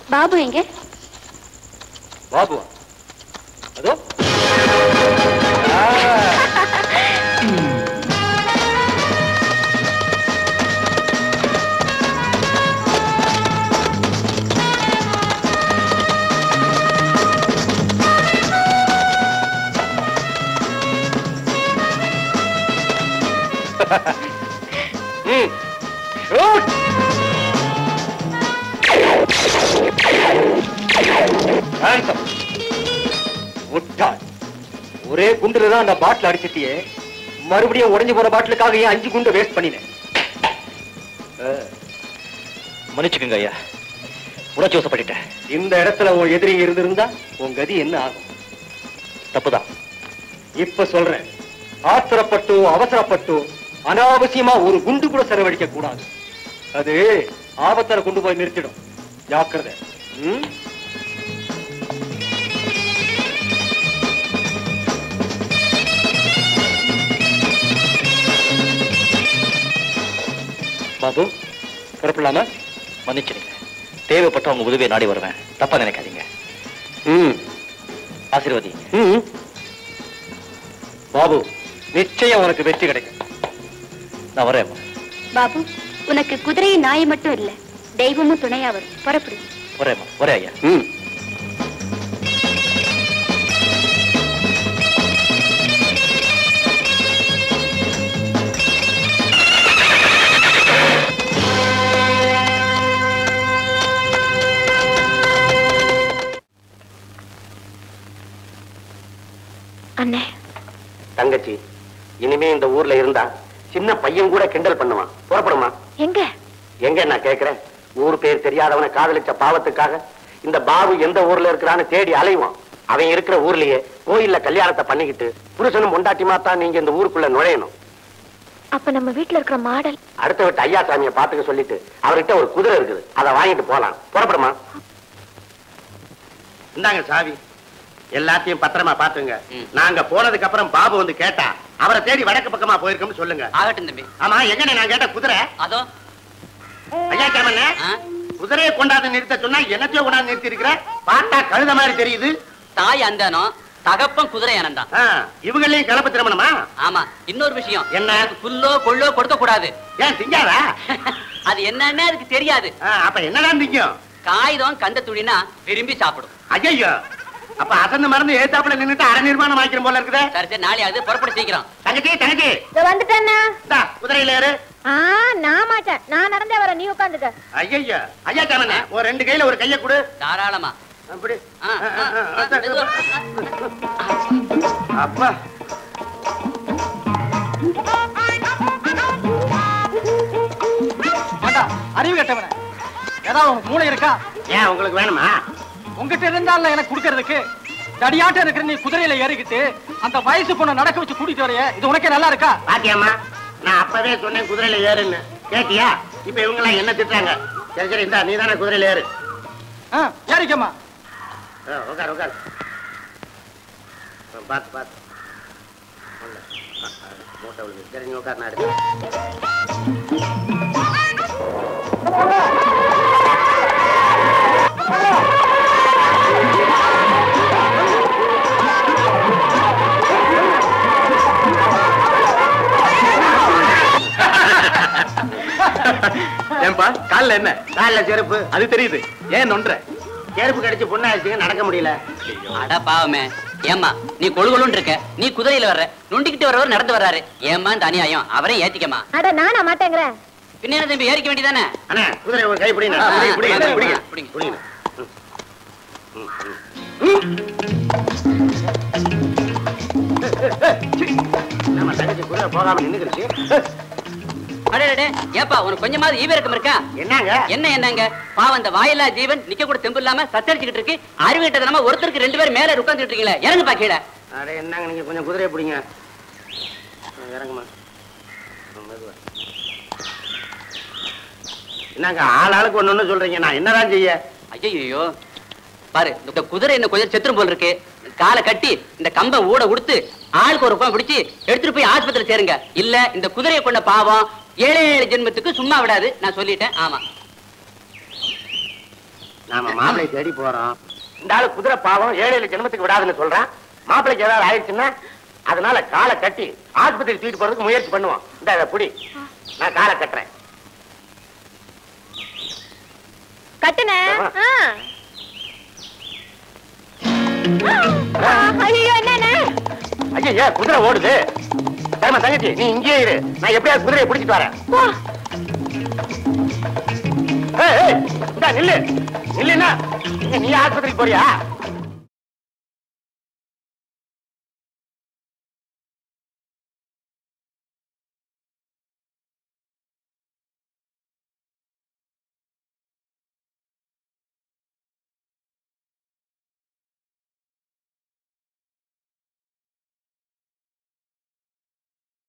பாபு எங்க பாபுவா அதோ ம் ஷூட் ஹேண்ட்ஸ் முட்டாள் ஒரே குண்டுல தான் அந்த பாட்டில் அடிச்சிட்டியே மறுபடியும் உடைஞ்சு போன பாட்டிலுக்காக ஏன் அஞ்சு குண்டு வேஸ்ட் பண்ணினேன் மன்னிச்சுக்கோங்க ஐயா உணர்ச்சி வசப்பட்டுட்டேன் இந்த இடத்துல உன் எதிரி இருந்திருந்தா உன் கதி என்ன ஆகும் தப்புதான் இப்ப சொல்றேன் ஆத்திரப்பட்டோ அவசரப்பட்டோ அனாவசியமா ஒரு குண்டு கூட செலவழிக்க கூடாது அது ஆபத்துல கொண்டு போய் நிறுத்திடும் ஜாக்கிரதை ம்? பாபு புறப்படலாமா மன்னிச்சிடுங்க தேவைப்பட்ட உங்க உதவியை நாடி வருவேன் தப்பா நினைக்காதீங்க ம் ஆசீர்வதி ம். பாபு நிச்சயம் உனக்கு வெற்றி கிடைக்கும் நான் வரேன் பாபு உனக்கு குதிரை நாய் மட்டும் இல்ல தெய்வமும் துணையா வரும் புறப்படு வரேன் வரேன் ஐயா ம் அண்ணே தங்கச்சி இனிமே இந்த ஊர்ல இருந்தா சின்ன பையன் கூட கிண்டல் பண்ணுவான் புறப்படுமா எங்க எங்க நான் கேக்குறேன் ஊர் பேர் தெரியாதவனை காதலிச்ச பாவத்துக்காக இந்த பாபு எந்த ஊர்ல இருக்கிறான்னு தேடி அலைவான் அவன் இருக்கிற ஊர்லயே கோயில்ல கல்யாணத்தை பண்ணிக்கிட்டு புருஷனும் பொண்டாட்டிமா தான் நீங்க இந்த ஊருக்குள்ள நுழையணும் அப்ப நம்ம வீட்ல இருக்கிற மாடல் அடுத்த விட்டு ஐயா சாமியை பாத்துக்க சொல்லிட்டு அவர்கிட்ட ஒரு குதிரை இருக்குது அதை வாங்கிட்டு போலாம் புறப்படுமா இந்தாங்க சாவி எல்லாத்தையும் பத்திரமா பாத்துங்க நாங்க போனதுக்கு அப்புறம் பாபு வந்து கேட்டா அவரை தேடி வடக்கு பக்கமா போயிருக்கோம்னு சொல்லுங்க ஆகட்டும் தம்பி ஆமா எங்கண்ணே நான் கேட்ட குதிரை அதோ ஐயா சாமண்ணே ஆ, குதிரையை கொண்டாந்து நிறுத்த சொன்னா என்னத்தையோ கொண்டாந்து நிறுத்தி இருக்கிற பார்த்தா கழுத மாதிரி தெரியுது தாய் அந்தானம் தகப்பன் குதிரை அனந்தான் ஆ, இவங்களையும் கலப்பு திருமணமா ஆமா இன்னொரு விஷயம் என்ன? அதுக்கு புல்லோ கொள்ளோ கொடுக்க கூடாது ஏன் திங்காதா அது என்னன்னு அதுக்கு தெரியாது ஆ, அப்ப என்னடா திங்கும் காகிதம் கந்த துணினா விரும்பி சாப்பிடும் ஐயோ அப்ப அசந்து மறந்து ஏத்தாப்புல நின்னுட்டு அரை நிர்மாணம் ஆக்கிரும் போல இருக்குதே சரி சரி நாளையாவது புறப்பட சீக்கிரம் தங்கச்சி தங்கச்சி வந்துட்டேன்னா இந்தா, குதிரையில ஏறு ஆ நான் மாட்டேன் நான் நடந்தே வரேன் நீ உட்காந்துக்க ஐயோ ஐயா சாமண்ணே ஒரு ரெண்டு கையில ஒரு கைய கொடு தாராளமா அப்படி ஆ, ஆ, ஆ, ஆ, மெதுவா. அப்பா வேண்டா அறிவு கட்டவன ஏதாவது உனக்கு மூளை இருக்கா ஏன் உங்களுக்கு வேணுமா உங்ககிட்ட இருந்தால எனக்கு கொடுக்கறதுக்கு தடியாட்டம் இருக்கிற நீ குதிரையில ஏறிக்கிட்டு அந்த வயசு பொண்ணை நடக்க வச்சு கூட்டிட்டு வரைய இது உனக்கே நல்லா இருக்கா பாத்தியாம்மா நான் அப்பவே சொன்னேன் குதிரையில ஏறுன்னு கேட்டியா இப்ப இவங்க எல்லாம் என்ன திட்டுறாங்க சரி சரி இந்தா நீ தானே குதிரையில ஏறு ஆ, ஏறிக்கம்மா ஆ, உட்கார் உட்கார் ஆ, பார்த்து பார்த்து உள்ள. ஆ, ஆ, மூட்டை விழுது சரி நீ உட்கார் நான் எடுக்கிறேன் ஏன்பா கால்ல என்ன காலில் செருப்பு அது தெரியுது ஏன் நொன்ற செருப்பு கடிச்சு பொண்ணாச்சுங்க நடக்க முடியல அட பாவமே ஏம்மா நீ கொழுகொழுன்னு இருக்க நீ குதிரையில வர்ற நுண்டிக்கிட்டு வரவர் நடந்து வர்றாரு ஏம்மா இந்த அநியாயம் அவரையும் ஏத்திக்கமா அட நானா மாட்டேங்கிறேன் பின்ன என்ன தம்பி ஏறிக்க வேண்டியதானே அண்ணா குதிரை ஒரு கை பிடிங்க ஆ, பிடிங்க, பிடிங்க, ஆ, பிடிங்க, பிடிங்க. பிடிங்க. ம், ம், ம். நம்ம தங்கச்சி குதிரை போகாம நின்னுக்கிடுச்சு அடே அடே, ஏப்பா உனக்கு கொஞ்சமாவது ஈவிரக்கம் இருக்கா என்னங்க என்ன என்னங்க பாவம் அந்த வாயில்லா ஜீவன் நிக்க கூட தெம்பு இல்லாம சத்தரிச்சுக்கிட்டு இருக்கு அறிவிட்டதனமா ஒருத்தருக்கு ரெண்டு பேரும் மேல உட்கார்ந்துட்டு இருக்கீங்களே இறங்குப்பா கீழே அடே என்னங்க நீங்க கொஞ்சம் குதிரையை பிடிங்க ஆ, இறங்குமா ஆ, மெதுவா. என்னங்க ஆள் ஆளுக்கு ஒண்ணு ஒண்ணு சொல்றீங்க நான் என்னதான் செய்ய ஐயோ பாரு இந்த குதிரை என்ன கொஞ்சம் செத்துரும் போல் இருக்கு காலை கட்டி இந்த கம்பை ஊட உடுத்து ஆளுக்கு ஒரு பக்கம் பிடிச்சு எடுத்துட்டு போய் ஆஸ்பத்திரி சேருங்க இல்ல இந்த குதிரையை கொண்ட பாவம் ஏழை ஏழு ஜென்மத்துக்கு சும்மா விடாது நான் சொல்லிட்டேன் ஆமா நாம மாப்பிளை தேடி போறோம் இந்த ஆளு குதிரை பாவம் ஏழு ஏழு ஜென்மத்துக்கு விடாதுன்னு சொல்றான் மாப்பிளைக்கு ஏதாவது ஆயிடுச்சுன்னா அதனால காலை கட்டி ஆஸ்பத்திரி தூக்கிட்டு போறதுக்கு முயற்சி பண்ணுவோம் இந்த இதை புடி நான் காலை கட்டுறேன் கட்டுன ஆமா. ஐயோ என்னண்ணே ஐயா குதிரை ஓடுது சரிம்மா தங்கச்சி நீ இங்கேயே இரு நான் எப்படியாவது குதிரையை பிடிச்சிட்டு வரேன் போ. ஏய், ஏய், இந்தா நில்லு நில்லுன்னா இங்க நீ ஆஸ்பத்திரிக்கு போறியா